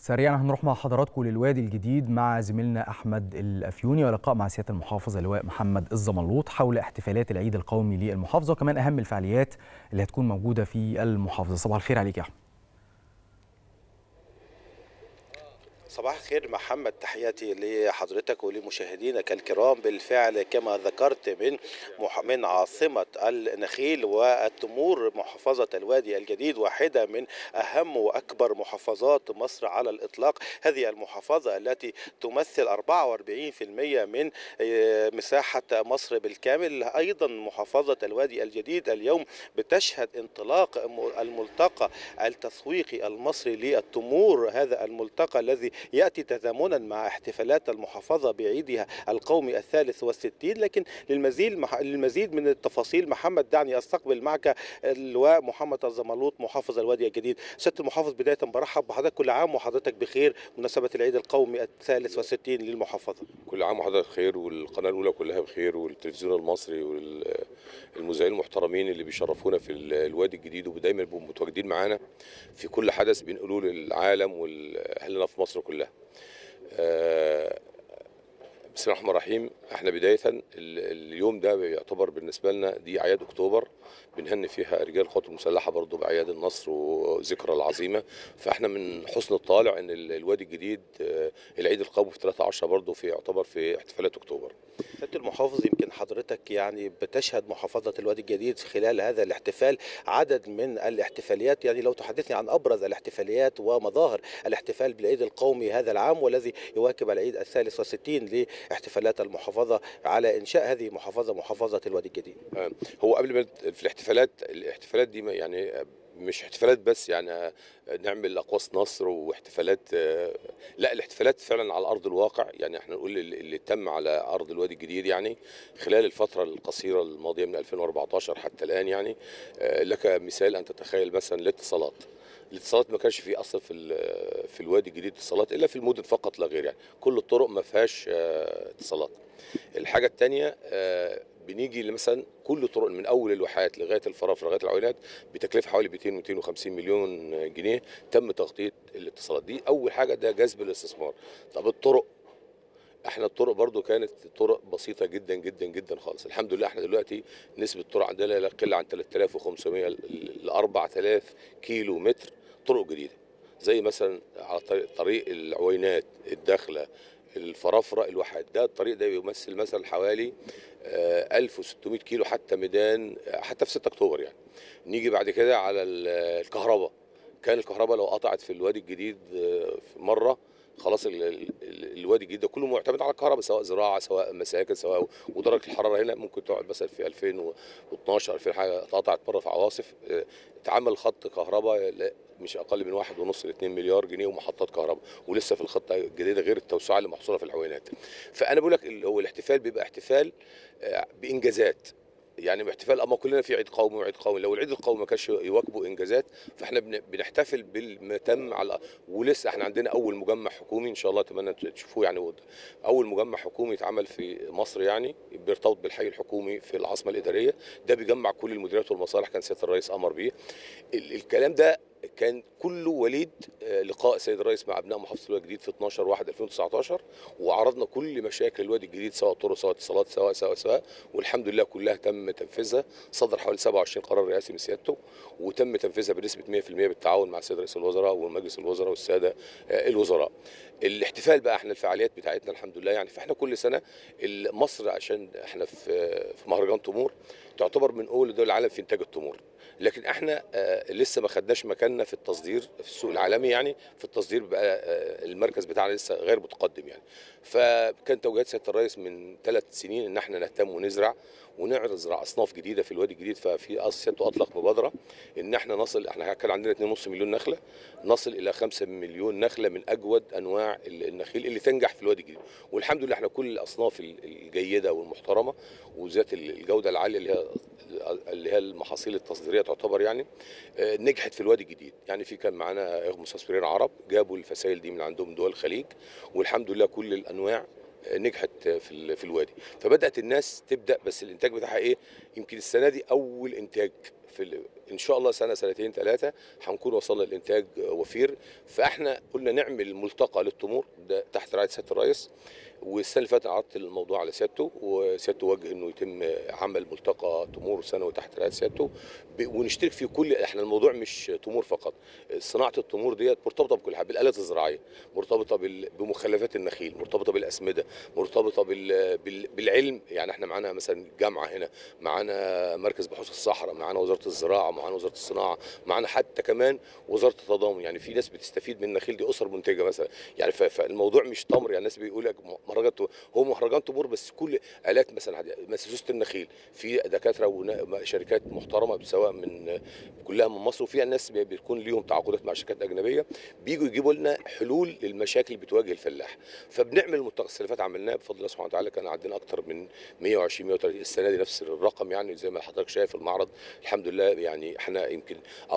سريعا هنروح مع حضراتكم للوادي الجديد مع زميلنا احمد الافيوني ولقاء مع سياده المحافظ اللواء محمد الزملوط حول احتفالات العيد القومي للمحافظه وكمان اهم الفعاليات اللي هتكون موجوده في المحافظه صباح الخير عليك يا احمد صباح الخير محمد تحياتي لحضرتك ولمشاهدينك الكرام بالفعل كما ذكرت من من عاصمة النخيل والتمور محافظة الوادي الجديد واحدة من أهم وأكبر محافظات مصر على الإطلاق هذه المحافظة التي تمثل 44% من مساحة مصر بالكامل أيضا محافظة الوادي الجديد اليوم بتشهد انطلاق الملتقى التسويقي المصري للتمور هذا الملتقى الذي يأتي تزامنا مع احتفالات المحافظة بعيدها القومي الثالث والستين لكن للمزيد للمزيد من التفاصيل محمد دعني أستقبل معك اللواء محمد الزملوط محافظ الوادي الجديد سيادة المحافظ بداية برحب بحضرتك كل عام وحضرتك بخير مناسبة العيد القومي الثالث والستين للمحافظة كل عام وحضرتك بخير والقناة الأولى كلها بخير والتلفزيون المصري والمذيعين المحترمين اللي بيشرفونا في الوادي الجديد ودايما بيبقوا متواجدين معانا في كل حدث بينقلوه للعالم واهلنا في مصر كلها. بسم الله الرحمن الرحيم احنا بدايه اليوم ده يعتبر بالنسبه لنا دي اعياد اكتوبر بنهني فيها رجال القوات المسلحه برضه باعياد النصر وذكرى العظيمه فاحنا من حسن الطالع ان الوادي الجديد العيد القومي في 13 برضه في يعتبر في احتفالات اكتوبر. سياده المحافظ يمكن حضرتك يعني بتشهد محافظه الوادي الجديد خلال هذا الاحتفال عدد من الاحتفاليات يعني لو تحدثني عن ابرز الاحتفاليات ومظاهر الاحتفال بالعيد القومي هذا العام والذي يواكب العيد الثالث والستين لاحتفالات المحافظه على انشاء هذه المحافظه محافظه الوادي الجديد. هو قبل ما في الاحتفالات الاحتفالات دي يعني مش احتفالات بس يعني نعمل اقواس نصر واحتفالات لا الاحتفالات فعلا على ارض الواقع يعني احنا نقول اللي تم على ارض الوادي الجديد يعني خلال الفتره القصيره الماضيه من 2014 حتى الان يعني لك مثال ان تتخيل مثلا الاتصالات الاتصالات ما كانش فيه اصلا في في الوادي الجديد اتصالات الا في المدن فقط لا غير يعني كل الطرق ما فيهاش اتصالات الحاجه الثانيه بنيجي مثلا كل طرق من اول الواحات لغايه الفرافره لغايه العوينات بتكلفه حوالي 200 250 مليون جنيه تم تغطيه الاتصالات دي اول حاجه ده جذب الاستثمار طب الطرق احنا الطرق برضو كانت طرق بسيطه جدا جدا جدا خالص الحمد لله احنا دلوقتي نسبه الطرق عندنا لا يقل عن 3500 ل 4000 كيلو متر طرق جديده زي مثلا على طريق, طريق العوينات الداخله الفرافره الواحات ده الطريق ده بيمثل مثلا حوالي 1600 كيلو حتى ميدان حتى في 6 اكتوبر يعني نيجي بعد كده على الكهرباء كان الكهرباء لو قطعت في الوادي الجديد مره خلاص الوادي الجديد ده كله معتمد على الكهرباء سواء زراعه سواء مساكن سواء ودرجه الحراره هنا ممكن تقعد مثلا في 2012 2000 حاجه اتقطعت مره في عواصف اتعمل خط كهرباء مش اقل من واحد ونص ل 2 مليار جنيه ومحطات كهرباء ولسه في الخطه الجديده غير التوسعه اللي محصوره في العوينات فانا بقول لك هو الاحتفال بيبقى احتفال بانجازات يعني باحتفال اما كلنا في عيد قومي وعيد قومي لو العيد القومي ما كانش يواكبه انجازات فاحنا بنحتفل بالما تم على ولسه احنا عندنا اول مجمع حكومي ان شاء الله اتمنى تشوفوه يعني اول مجمع حكومي اتعمل في مصر يعني بيرتبط بالحي الحكومي في العاصمه الاداريه ده بيجمع كل المديريات والمصالح كان سياده الرئيس امر بيه الكلام ده كان كله وليد لقاء السيد الرئيس مع ابناء محافظه الوادي الجديد في 12 1 2019 وعرضنا كل مشاكل الوادي الجديد سواء طرق سواء اتصالات سواء سواء سواء والحمد لله كلها تم تنفيذها صدر حوالي 27 قرار رئاسي من سيادته وتم تنفيذها بنسبه 100% بالتعاون مع السيد رئيس الوزراء ومجلس الوزراء والساده الوزراء. الاحتفال بقى احنا الفعاليات بتاعتنا الحمد لله يعني فاحنا كل سنه مصر عشان احنا في في مهرجان تمور تعتبر من اول دول العالم في انتاج التمور لكن احنا آه لسه ما خدناش مكاننا في التصدير في السوق العالمي يعني في التصدير بقى آه المركز بتاعنا لسه غير متقدم يعني فكان توجيهات سياده الرئيس من ثلاث سنين ان احنا نهتم ونزرع ونعرض زراعه اصناف جديده في الوادي الجديد ففي سيادته اطلق مبادره ان احنا نصل احنا كان عندنا 2.5 مليون نخله نصل الى 5 مليون نخله من اجود انواع النخيل اللي تنجح في الوادي الجديد والحمد لله احنا كل الاصناف الجيده والمحترمه وذات الجوده العاليه اللي هي اللي هي المحاصيل التصديريه تعتبر يعني نجحت في الوادي الجديد يعني في كان معانا مستثمرين عرب جابوا الفسائل دي من عندهم دول الخليج والحمد لله كل الانواع نجحت في ال- في الوادي فبدات الناس تبدا بس الانتاج بتاعها ايه يمكن السنه دي اول انتاج في ال- ان شاء الله سنه سنتين ثلاثه هنكون وصلنا لانتاج وفير فاحنا قلنا نعمل ملتقى للتمور ده تحت رعايه سياده الرئيس والسنه اللي فاتت عرضت الموضوع على سيادته وسيادته وجه انه يتم عمل ملتقى تمور سنوي تحت رعايه سيادته ب- ونشترك فيه كل احنا الموضوع مش تمور فقط صناعه التمور ديت مرتبطه بكل حاجه بالالات الزراعيه مرتبطه بال- بمخلفات النخيل مرتبطه بالاسمده مرتبطه بال... بال... بالعلم يعني احنا معانا مثلا جامعه هنا معانا مركز بحوث الصحراء معانا وزاره الزراعه معانا وزاره الصناعه معانا حتى كمان وزاره التضامن يعني في ناس بتستفيد من النخيل دي اسر منتجه مثلا يعني ف- فالموضوع مش تمر يعني الناس بيقول لك مهرجان تمور. هو مهرجان تمور بس كل الات مثلا عادية. مثلا سوسه النخيل في دكاتره وشركات محترمه سواء من كلها من مصر وفيها ناس بي- بيكون ليهم تعاقدات مع شركات اجنبيه بيجوا يجيبوا لنا حلول للمشاكل اللي بتواجه الفلاح فبنعمل ملتقى السنه اللي فاتت عملناه بفضل الله سبحانه وتعالى كان عندنا اكتر من 120 130 السنه دي نفس الرقم يعني زي ما حضرتك شايف المعرض الحمد لله يعني احنا يمكن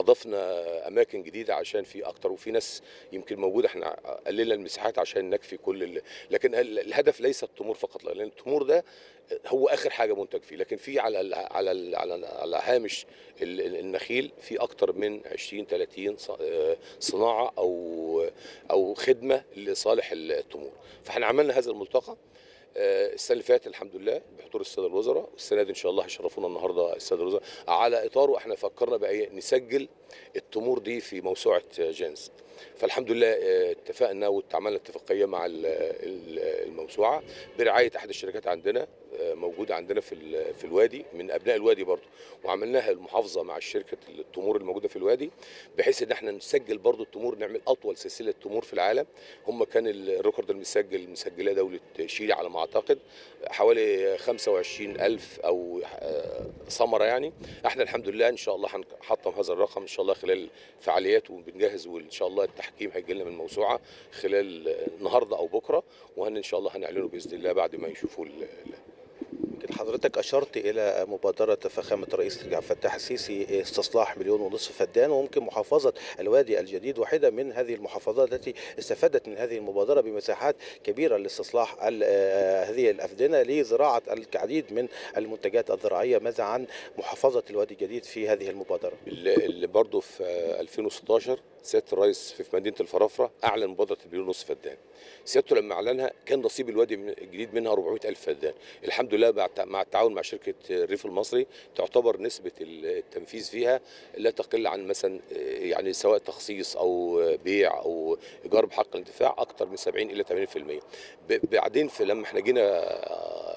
اضفنا اماكن جديده عشان في اكتر وفي ناس يمكن موجوده احنا قللنا المساحات عشان نكفي كل ال... لكن ال- الهدف ليس التمور فقط لان التمور ده هو اخر حاجه منتج فيه لكن في على ال على ال على, ال على هامش ال- ال- النخيل في اكتر من 20 30 ص- آه، صناعه او او خدمه لصالح التمور فاحنا عملنا هذا الملتقى آه، السنه اللي فاتت الحمد لله بحضور الساده الوزراء والسنه دي ان شاء الله هيشرفونا النهارده الساده الوزراء على اطاره احنا فكرنا بقى إيه؟ نسجل التمور دي في موسوعه جينز فالحمد لله آه، اتفقنا واتعملنا اتفاقيه مع ال- ال- الموسوعه برعايه احد الشركات عندنا آه، موجوده عندنا في ال- في الوادي من ابناء الوادي برضو وعملناها المحافظه مع شركه التمور الموجوده في الوادي بحيث ان احنا نسجل برضو التمور نعمل اطول سلسله تمور في العالم هم كان الريكورد المسجل مسجلاه دوله شيلي على ما اعتقد حوالي 25 ألف أو آه، ثمرة يعني احنا الحمد لله إن شاء الله هنحطم هذا الرقم إن شاء الله خلال فعاليات وبنجهز وإن شاء الله التحكيم هيجي لنا من الموسوعة خلال آه، النهاردة أو بكرة وهن إن شاء الله هنعلنه بإذن الله بعد ما يشوفوا ال- ال- يمكن حضرتك اشرت الى مبادره فخامه الرئيس عبد الفتاح السيسي استصلاح مليون ونصف فدان وممكن محافظه الوادي الجديد واحده من هذه المحافظات التي استفادت من هذه المبادره بمساحات كبيره لاستصلاح ال- آه، هذه الافدنه لزراعه العديد من المنتجات الزراعيه ماذا عن محافظه الوادي الجديد في هذه المبادره اللي اللي برضه في آه، 2016 سياده الرئيس في مدينه الفرافره اعلن مبادره المليون ونصف فدان سيادته لما اعلنها كان نصيب الوادي من- الجديد منها 400 الف فدان الحمد لله مع التع- مع التعاون مع شركه الريف المصري تعتبر نسبه التنفيذ فيها لا تقل عن مثلا آه، يعني سواء تخصيص او آه، بيع او ايجار بحق الانتفاع اكثر من 70 الى 80% ب- بعدين في لما احنا جينا آه،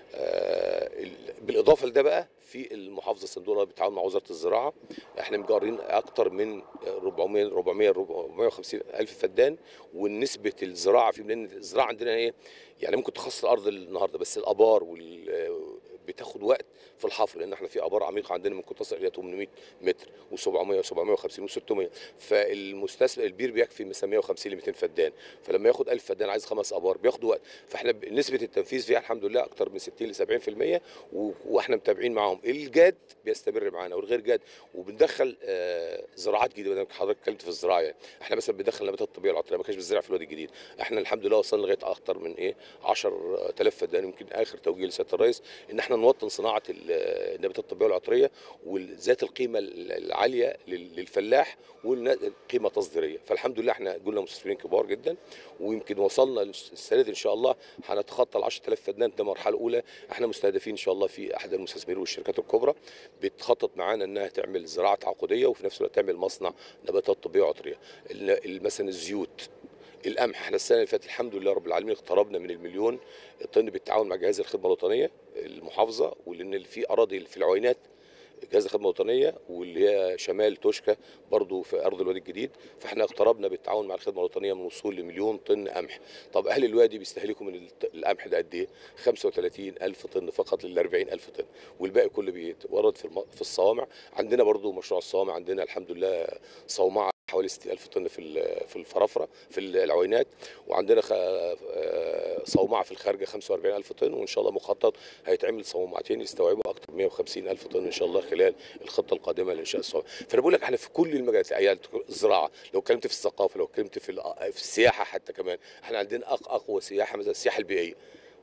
آه، ال- بالاضافه لده بقى في المحافظه الصندوق بالتعاون مع وزاره الزراعه احنا مجارين اكتر من 400 400 450 الف فدان ونسبه الزراعه في لان الزراعه عندنا ايه يعني ممكن تخصص الارض النهارده بس الابار وال بتاخد وقت في الحفر لان احنا في ابار عميقه عندنا ممكن تصل الى 800 متر و700 و750 و600 فالمستثمر البير بيكفي مثلا 150 ل 200 فدان فلما ياخد 1000 فدان عايز خمس ابار بياخد وقت فاحنا ب- نسبه التنفيذ فيها الحمد لله اكتر من 60 ل 70% و- واحنا متابعين معاهم الجاد بيستمر معانا والغير جاد وبندخل آه، زراعات جديده بدل ما حضرتك اتكلمت في الزراعه يعني احنا مثلا بندخل نباتات طبيعيه العطريه ما كانش بتزرع في الوادي الجديد احنا الحمد لله وصلنا لغايه اكتر من ايه 10000 فدان يمكن اخر توجيه لسياده الرئيس ان احنا نوطن صناعه ال- النباتات الطبيعيه والعطريه وذات القيمه ال- العاليه لل- للفلاح والقيمه تصديريه فالحمد لله احنا قلنا مستثمرين كبار جدا ويمكن وصلنا السنه دي ان شاء الله هنتخطى ال 10000 فدان ده مرحله اولى احنا مستهدفين ان شاء الله في احد المستثمرين والشركات الكبرى بتخطط معانا انها تعمل زراعه تعاقديه وفي نفس الوقت تعمل مصنع نباتات طبيه وعطريه ال- ال- مثلا الزيوت القمح احنا السنه اللي فاتت الحمد لله رب العالمين اقتربنا من المليون طن بالتعاون مع جهاز الخدمه الوطنيه المحافظه ولان في اراضي في العوينات جهاز الخدمه الوطنيه واللي هي شمال توشكا برضو في ارض الوادي الجديد فاحنا اقتربنا بالتعاون مع الخدمه الوطنيه من وصول لمليون طن قمح طب اهل الوادي بيستهلكوا من الت- القمح ده قد ايه 35 الف طن فقط لل 40 الف طن والباقي كله بيتورد في الم- في الصوامع عندنا برضو مشروع الصوامع عندنا الحمد لله صومعه حوالي 60 الف طن في ال- في الفرافره في العوينات وعندنا خ- آه، صومعه في الخارجه 45 الف طن وان شاء الله مخطط هيتعمل صومعتين يستوعبوا اكثر من 150 الف طن ان شاء الله خلال الخطه القادمه لانشاء الصومعه فانا بقول لك احنا في كل المجالات يعني الزراعه لو اتكلمت في الثقافه لو اتكلمت في الأ- في السياحه حتى كمان احنا عندنا أق- اقوى سياحه مثلا السياحه البيئيه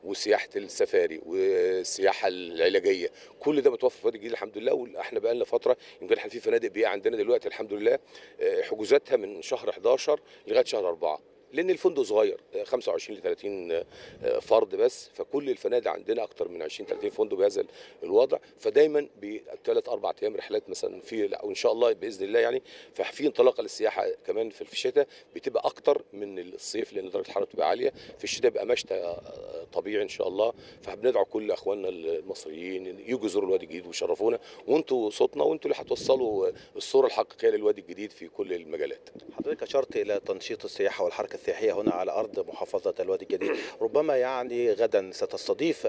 وسياحه السفاري والسياحه العلاجيه كل ده متوفر في وادي الجديد الحمد لله واحنا بقى لنا فتره يمكن احنا في فنادق بيئه عندنا دلوقتي الحمد لله آه، حجوزاتها من شهر 11 لغايه شهر 4 لان الفندق صغير آه، 25 ل 30 آه، فرد بس فكل الفنادق عندنا اكتر من 20 30 فندق بهذا الوضع فدايما بثلاث اربع ايام رحلات مثلا في لا، وان شاء الله باذن الله يعني ففي انطلاقه للسياحه كمان في في الشتاء بتبقى اكتر من الصيف لان درجه الحراره بتبقى عاليه في الشتاء بيبقى مشتى آه، طبيعي ان شاء الله فبندعو كل اخواننا المصريين يجوا يزوروا الوادي الجديد ويشرفونا وانتوا صوتنا وانتوا اللي هتوصلوا الصوره الحقيقيه للوادي الجديد في كل المجالات حضرتك اشرت الى تنشيط السياحه والحركه السياحيه هنا على ارض محافظه الوادي الجديد ربما يعني غدا ستستضيف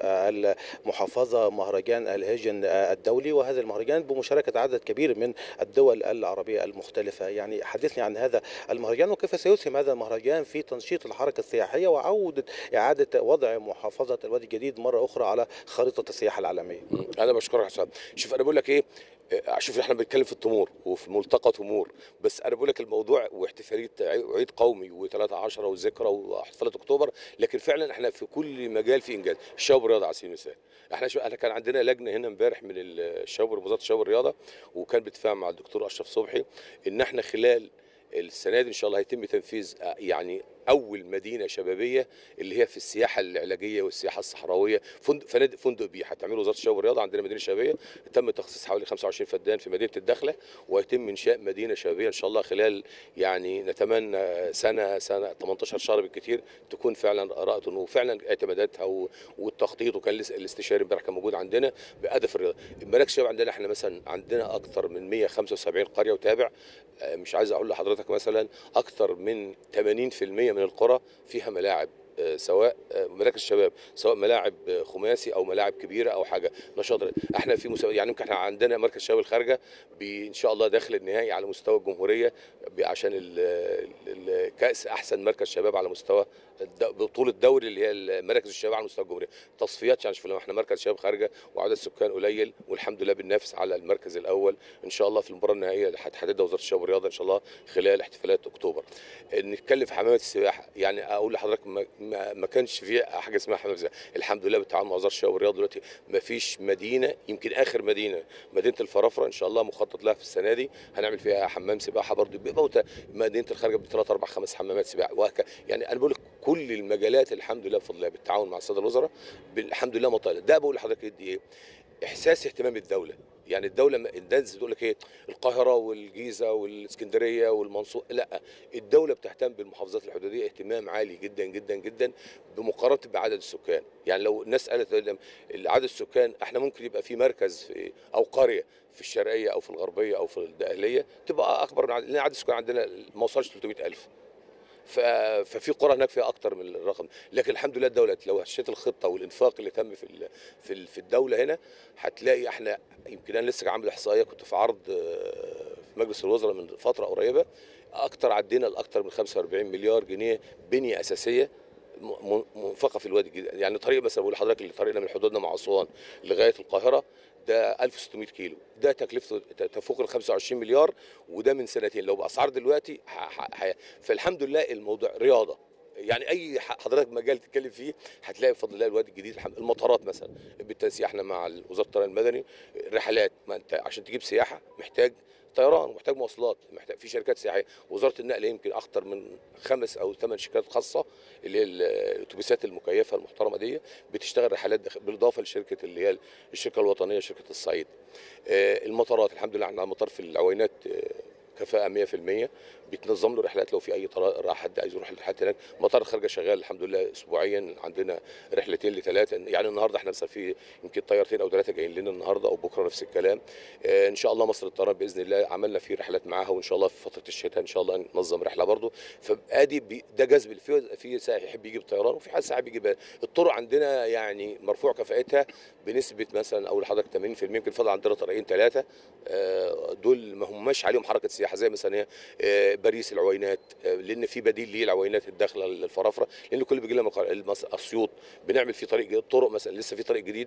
المحافظه مهرجان الهيجن الدولي وهذا المهرجان بمشاركه عدد كبير من الدول العربيه المختلفه يعني حدثني عن هذا المهرجان وكيف سيسهم هذا المهرجان في تنشيط الحركه السياحيه وعوده اعاده وضع محافظه الوادي الجديد مره اخرى على خريطه السياحه العالميه انا بشكرك يا حسام شوف انا بقول لك ايه آه، شوف احنا بنتكلم في التمور وفي ملتقى تمور بس انا بقول لك الموضوع واحتفاليه عيد قومي و3 10 وذكرى واحتفالات اكتوبر لكن فعلا احنا في كل مجال في انجاز الشباب والرياضه على سبيل المثال احنا شو احنا كان عندنا لجنه هنا امبارح من الشباب وزاره الشباب والرياضه وكان بيتفاهم مع الدكتور اشرف صبحي ان احنا خلال السنه دي ان شاء الله هيتم تنفيذ آه، يعني اول مدينه شبابيه اللي هي في السياحه العلاجيه والسياحه الصحراويه فندق فنادق فندق بيئه هتعمله وزاره الشباب والرياضه عندنا مدينه شبابيه تم تخصيص حوالي 25 فدان في مدينه الدخله ويتم انشاء مدينه شبابيه ان شاء الله خلال يعني نتمنى سنه سنه 18 شهر بالكثير تكون فعلا رأت وفعلا اعتماداتها و- والتخطيط وكان لس- الاستشاري امبارح كان موجود عندنا بهدف الرياضه مراكز الشباب عندنا احنا مثلا عندنا اكثر من 175 قريه وتابع آه، مش عايز اقول لحضرتك مثلا اكثر من 80% من القرى فيها ملاعب آه، سواء آه، مراكز الشباب سواء ملاعب آه، خماسي او ملاعب كبيره او حاجه نشاط احنا في مسابقة يعني يمكن احنا عندنا مركز الشباب الخارجه بي- ان شاء الله داخل النهائي على مستوى الجمهوريه ب- عشان ال- ال- كاس احسن مركز شباب على مستوى الد- بطوله دوري اللي هي مراكز الشباب على مستوى الجمهوريه تصفيات يعني شوف لما احنا مركز شباب خارجه وعدد السكان قليل والحمد لله بننافس على المركز الاول ان شاء الله في المباراه النهائيه اللي هتحددها وزاره الشباب والرياضه ان شاء الله خلال احتفالات اكتوبر نتكلم في حمامات السباحه يعني اقول لحضرتك ما, ما, ما كانش في حاجه اسمها حمام سباحه الحمد لله بالتعاون مع وزاره الشباب والرياضه دلوقتي ما فيش مدينه يمكن اخر مدينه مدينه الفرافره ان شاء الله مخطط لها في السنه دي هنعمل فيها حمام سباحه برضه بيبقى وت- مدينه الخارجه بثلاث اربع خمس حمامات سباحه وهكذا يعني انا بقول لك كل المجالات الحمد لله بفضل الله بالتعاون مع الساده الوزراء الحمد لله مطالع ده بقول لحضرتك دي ايه احساس اهتمام الدوله يعني الدوله ما- الناس بتقول لك ايه القاهره والجيزه والاسكندريه والمنصوره لا الدوله بتهتم بالمحافظات الحدوديه اهتمام عالي جدا جدا جدا بمقارنه بعدد السكان يعني لو الناس قالت عدد السكان احنا ممكن يبقى في مركز في او قريه في الشرقيه او في الغربيه او في الدقهليه تبقى اكبر من عدد لان عدد السكان عندنا ما وصلش 300000 ف- ففي قرى هناك فيها اكتر من الرقم لكن الحمد لله الدوله لو هشيت الخطه والانفاق اللي تم في ال- في ال- في الدوله هنا هتلاقي احنا يمكن انا لسه عامل احصائيه كنت في عرض آه، في مجلس الوزراء من فتره قريبه اكتر عدينا لاكتر من 45 مليار جنيه بنيه اساسيه م- م- منفقه في الوادي الجديد يعني طريق مثلا بقول لحضرتك اللي طريقنا من حدودنا مع اسوان لغايه القاهره ده 1600 كيلو ده تكلفته ت- تفوق ال 25 مليار وده من سنتين لو باسعار دلوقتي ح- ح- ح- فالحمد لله الموضوع رياضه يعني اي ح- حضرتك مجال تتكلم فيه هتلاقي بفضل الله الوادي الجديد الحمد المطارات مثلا بالتنسيق احنا مع وزاره الطيران المدني رحلات ما انت عشان تجيب سياحه محتاج طيران ومحتاج مواصلات محتاج في شركات سياحيه وزاره النقل يمكن اكثر من خمس او ثمان شركات خاصه اللي هي ال- الاتوبيسات المكيفه المحترمه دي بتشتغل رحلات داخل- بالاضافه لشركه اللي هي الشركه الوطنيه شركه الصعيد آه، المطارات الحمد لله عندنا مطار في العوينات آه، كفاءة 100% بيتنظم له رحلات لو في اي طرا- راح حد عايز يروح رحلات هناك مطار الخارجه شغال الحمد لله اسبوعيا عندنا رحلتين لثلاثه يعني النهارده احنا مثلا في يمكن طيارتين او ثلاثه جايين لنا النهارده او بكره نفس الكلام آه، ان شاء الله مصر الطيران باذن الله عملنا فيه رحلات معاها وان شاء الله في فتره الشتاء ان شاء الله ننظم رحله برضه فادي بي- ده جذب في في سائح يحب يجي بالطيران وفي حد سائح بيجي بال- الطرق عندنا يعني مرفوع كفاءتها بنسبه مثلا اقول لحضرتك 80% يمكن فضل عندنا طريقين ثلاثه دول ما هماش عليهم حركه سياحه زي مثلا إيه، آه، باريس العوينات آه، لان في بديل ليه العوينات الداخله الفرافره لان كل بيجي لنا مقر- المس- اسيوط بنعمل فيه طريق جديد طرق مثلا لسه في طريق جديد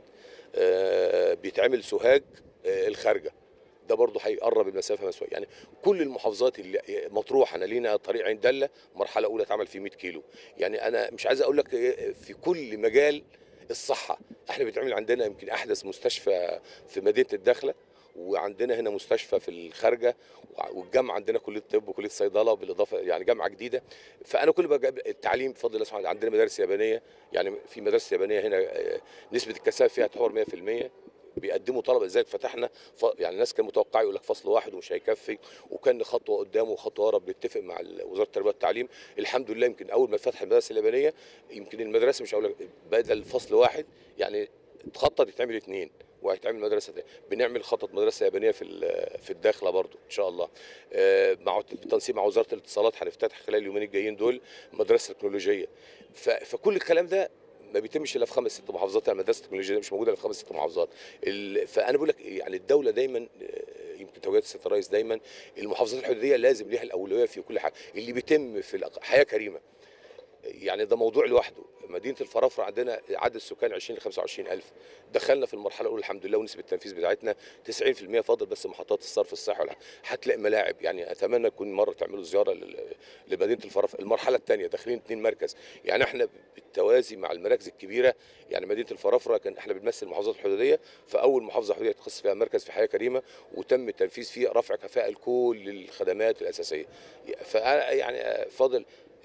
آه، بيتعمل سوهاج آه، الخارجه ده برضه هيقرب المسافه مسويه يعني كل المحافظات اللي مطروح انا لينا طريق عين دله مرحله اولى اتعمل فيه 100 كيلو يعني انا مش عايز اقول لك إيه، في كل مجال الصحه احنا بيتعمل عندنا يمكن احدث مستشفى في مدينه الداخله وعندنا هنا مستشفى في الخارجه والجامعه عندنا كليه طب وكليه صيدله بالاضافه يعني جامعه جديده فانا كل بقى التعليم بفضل الله سبحانه عندنا مدارس يابانيه يعني في مدارس يابانيه هنا نسبه الكثافه فيها تحور 100% بيقدموا طلبه لذلك فتحنا ف... يعني الناس كان متوقع يقول لك فصل واحد ومش هيكفي وكان خطوه قدام وخطوه ورا بنتفق مع وزاره التربيه والتعليم الحمد لله يمكن اول ما فتح المدارس اليابانيه يمكن المدرسه مش هقول لك بدل فصل واحد يعني تخطط يتعمل اثنين وهيتعمل مدرسه تانية. بنعمل خطط مدرسه يابانيه في في الداخله برضو ان شاء الله مع بالتنسيق مع وزاره الاتصالات هنفتتح خلال اليومين الجايين دول مدرسه تكنولوجيه فكل الكلام ده ما بيتمش الا في خمس ست محافظات يعني مدرسه التكنولوجيا مش موجوده الا في خمس ست محافظات فانا بقول لك يعني الدوله دايما يمكن توجيهات السيد الرئيس دايما المحافظات الحدوديه لازم ليها الاولويه في كل حاجه اللي بيتم في حياه كريمه يعني ده موضوع لوحده مدينه الفرافره عندنا عدد السكان 20 ل 25 الف دخلنا في المرحله الاولى الحمد لله ونسبه التنفيذ بتاعتنا 90% فاضل بس محطات الصرف الصحي ولا هتلاقي ملاعب يعني اتمنى تكون مره تعملوا زياره لمدينه الفرافره المرحله الثانيه داخلين اثنين مركز يعني احنا بالتوازي مع المراكز الكبيره يعني مدينه الفرافره كان احنا بنمثل المحافظات الحدوديه فاول محافظه حدوديه تخصص فيها مركز في حياه كريمه وتم التنفيذ فيه رفع كفاءه لكل الخدمات الاساسيه فانا يعني فاضل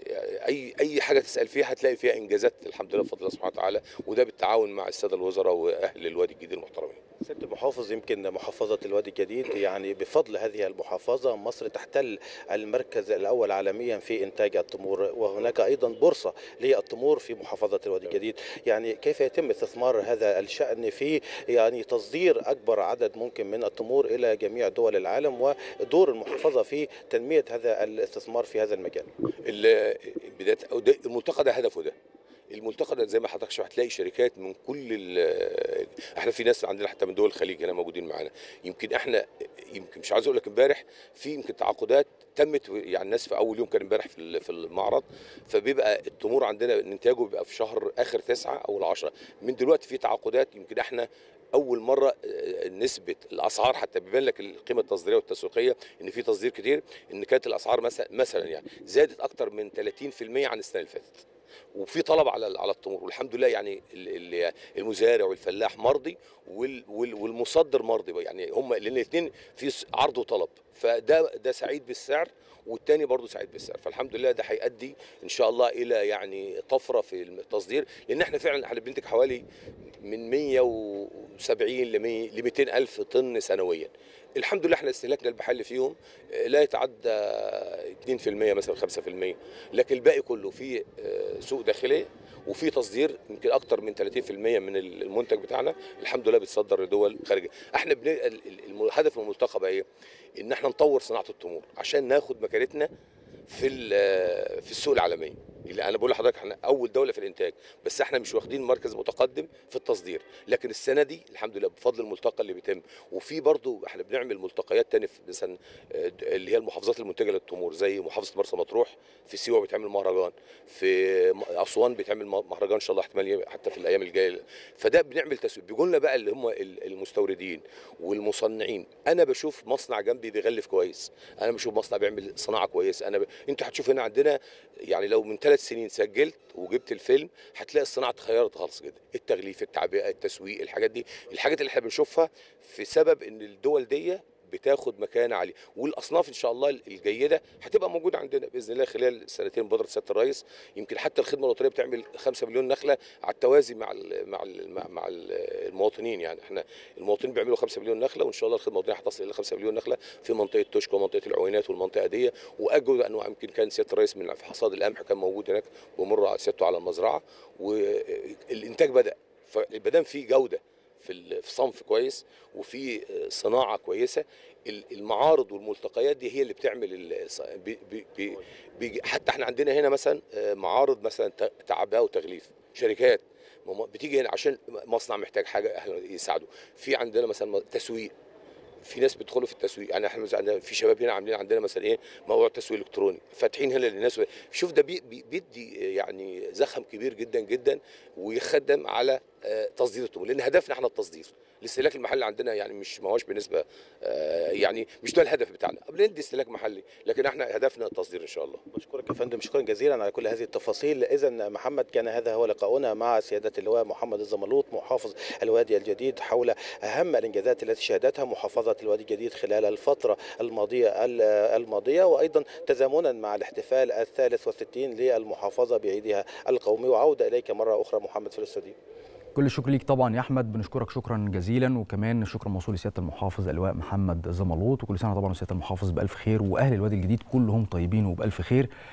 اي اي حاجه تسال فيها هتلاقي فيها انجازات الحمد لله بفضل الله سبحانه وتعالى وده بالتعاون مع الساده الوزراء واهل الوادي الجديد المحترمين. سياده المحافظ يمكن محافظه الوادي الجديد يعني بفضل هذه المحافظه مصر تحتل المركز الاول عالميا في انتاج التمور وهناك ايضا بورصه للتمور في محافظه الوادي الجديد يعني كيف يتم استثمار هذا الشان في يعني تصدير اكبر عدد ممكن من التمور الى جميع دول العالم ودور المحافظه في تنميه هذا الاستثمار في هذا المجال. بدايه الملتقى ده هدفه ده الملتقى ده زي ما حضرتك شرحت هتلاقي شركات من كل احنا في ناس عندنا حتى من دول الخليج هنا موجودين معانا يمكن احنا يمكن مش عايز اقول لك امبارح في يمكن تعاقدات تمت يعني الناس في اول يوم كان امبارح في في المعرض فبيبقى التمور عندنا انتاجه بيبقى في شهر اخر تسعة او العشرة من دلوقتي في تعاقدات يمكن احنا اول مره نسبه الاسعار حتى بيبان لك القيمه التصديريه والتسويقيه ان في تصدير كتير ان كانت الاسعار مثلا مثلا يعني زادت اكتر من 30% عن السنه اللي فاتت وفي طلب على على التمور والحمد لله يعني المزارع والفلاح مرضي والمصدر مرضي يعني هم لان الاثنين في عرض وطلب فده ده سعيد بالسعر والتاني برضه سعيد بالسعر فالحمد لله ده هيؤدي ان شاء الله الى يعني طفره في التصدير لان احنا فعلا احنا بننتج حوالي من 170 ل 200 الف طن سنويا الحمد لله احنا استهلاكنا المحلي فيهم لا يتعدى 2% مثلا 5% لكن الباقي كله في سوق داخليه وفي تصدير يمكن اكتر من 30% من المنتج بتاعنا الحمد لله بيتصدر لدول خارجيه احنا بن... الهدف من الملتقى بقى ايه ان احنا نطور صناعه التمور عشان ناخد مكانتنا في في السوق العالمي اللي انا بقول لحضرتك احنا اول دوله في الانتاج بس احنا مش واخدين مركز متقدم في التصدير لكن السنه دي الحمد لله بفضل الملتقى اللي بيتم وفي برضو احنا بنعمل ملتقيات تاني في مثلا اللي هي المحافظات المنتجه للتمور زي محافظه مرسى مطروح في سيوه بيتعمل مهرجان في اسوان بيتعمل مهرجان ان شاء الله احتمال حتى في الايام الجايه فده بنعمل تسويق بيقول لنا بقى اللي هم المستوردين والمصنعين انا بشوف مصنع جنبي بيغلف كويس انا بشوف مصنع بيعمل صناعه كويسه انا ب... انت هتشوف هنا عندنا يعني لو من ثلاث سنين سجلت وجبت الفيلم هتلاقي الصناعه اتغيرت خالص جدا التغليف التعبئه التسويق الحاجات دي الحاجات اللي احنا بنشوفها في سبب ان الدول دي بتاخد مكانه عاليه والاصناف ان شاء الله الجيده هتبقى موجوده عندنا باذن الله خلال سنتين بقدره سياده الرئيس يمكن حتى الخدمه الوطنيه بتعمل 5 مليون نخله على التوازي مع ال مع ال مع المواطنين يعني احنا المواطنين بيعملوا 5 مليون نخله وان شاء الله الخدمه الوطنيه هتصل الى 5 مليون نخله في منطقه توشكا ومنطقه العوينات والمنطقه دي واجود انه يمكن كان سياده الرئيس من في حصاد القمح كان موجود هناك بمر سيادته على المزرعه والانتاج بدا فالبدان فيه جوده في في صنف كويس وفي صناعه كويسه المعارض والملتقيات دي هي اللي بتعمل بي بي بي حتى احنا عندنا هنا مثلا معارض مثلا تعبئه وتغليف شركات بتيجي هنا عشان مصنع محتاج حاجه يساعده في عندنا مثلا تسويق في ناس بيدخلوا في التسويق يعني احنا عندنا في شباب هنا عاملين عندنا مثلا ايه موضوع التسويق الالكتروني فاتحين هنا للناس شوف ده بي بيدي يعني زخم كبير جدا جدا ويخدم على آه، تصدير التمور لان هدفنا احنا التصدير الاستهلاك المحلي عندنا يعني مش ما هوش بنسبه آه، يعني مش ده الهدف بتاعنا بندي استهلاك محلي لكن احنا هدفنا التصدير ان شاء الله بشكرك يا فندم شكرا جزيلا على كل هذه التفاصيل اذا محمد كان هذا هو لقاؤنا مع سياده اللواء محمد الزملوط محافظ الوادي الجديد حول اهم الانجازات التي شهدتها محافظه الوادي الجديد خلال الفتره الماضيه الماضيه وايضا تزامنا مع الاحتفال الثالث والستين للمحافظه بعيدها القومي وعوده اليك مره اخرى محمد في الاستوديو كل الشكر ليك طبعا يا احمد بنشكرك شكرا جزيلا وكمان شكرا موصول لسياده المحافظ اللواء محمد زملوط وكل سنه طبعا وسياده المحافظ بالف خير واهل الوادي الجديد كلهم طيبين وبالف خير